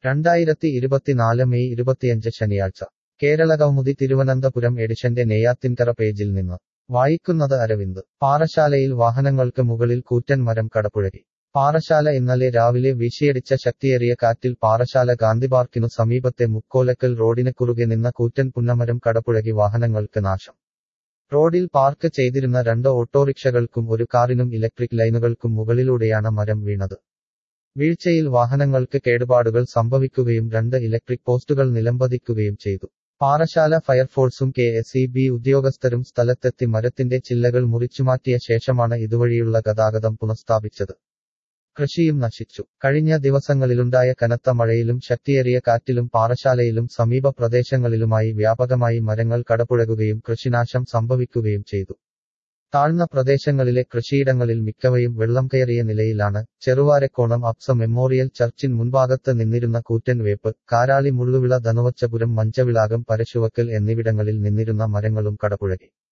രണ്ടായിരത്തി ഇരുപത്തിനാല് മെയ് ഇരുപത്തിയഞ്ച് ശനിയാഴ്ച കേരളകൗമുദി തിരുവനന്തപുരം എഡിഷന്റെ നെയ്യാത്തിൻകര പേജിൽ നിന്ന് വായിക്കുന്നത് അരവിന്ദ് പാറശാലയിൽ വാഹനങ്ങൾക്ക് മുകളിൽ കൂറ്റൻ മരം കടപുഴകി പാറശാല ഇന്നലെ രാവിലെ വീശിയടിച്ച ശക്തിയേറിയ കാറ്റിൽ പാറശാല ഗാന്ധിപാർക്കിനു സമീപത്തെ മുക്കോലക്കൽ റോഡിന് കുറുകെ നിന്ന കൂറ്റൻ പുന്നമരം കടപുഴകി വാഹനങ്ങൾക്ക് നാശം റോഡിൽ പാർക്ക് ചെയ്തിരുന്ന രണ്ട് ഓട്ടോറിക്ഷകൾക്കും ഒരു കാറിനും ഇലക്ട്രിക് ലൈനുകൾക്കും മുകളിലൂടെയാണ് മരം വീണത് വീഴ്ചയിൽ വാഹനങ്ങൾക്ക് കേടുപാടുകൾ സംഭവിക്കുകയും രണ്ട് ഇലക്ട്രിക് പോസ്റ്റുകൾ നിലംപതിക്കുകയും ചെയ്തു പാറശാല ഫയർഫോഴ്സും കെ എസ് ഇ ബി ഉദ്യോഗസ്ഥരും സ്ഥലത്തെത്തി മരത്തിന്റെ ചില്ലകൾ മുറിച്ചുമാറ്റിയ ശേഷമാണ് ഇതുവഴിയുള്ള ഗതാഗതം പുനഃസ്ഥാപിച്ചത് കൃഷിയും നശിച്ചു കഴിഞ്ഞ ദിവസങ്ങളിലുണ്ടായ കനത്ത മഴയിലും ശക്തിയേറിയ കാറ്റിലും പാറശാലയിലും സമീപ പ്രദേശങ്ങളിലുമായി വ്യാപകമായി മരങ്ങൾ കടപുഴകുകയും കൃഷിനാശം സംഭവിക്കുകയും ചെയ്തു താഴ്ന്ന പ്രദേശങ്ങളിലെ കൃഷിയിടങ്ങളിൽ മിക്കവയും വെള്ളം കയറിയ നിലയിലാണ് ചെറുവാരക്കോണം അപ്സ മെമ്മോറിയൽ ചർച്ചിൻ മുൻഭാഗത്ത് നിന്നിരുന്ന കൂറ്റൻ വേപ്പ് കാരാളി മുള്ളുവിള ധനുവച്ചപുരം മഞ്ചവിളാകം പരശുവക്കൽ എന്നിവിടങ്ങളിൽ നിന്നിരുന്ന മരങ്ങളും കടപുഴകി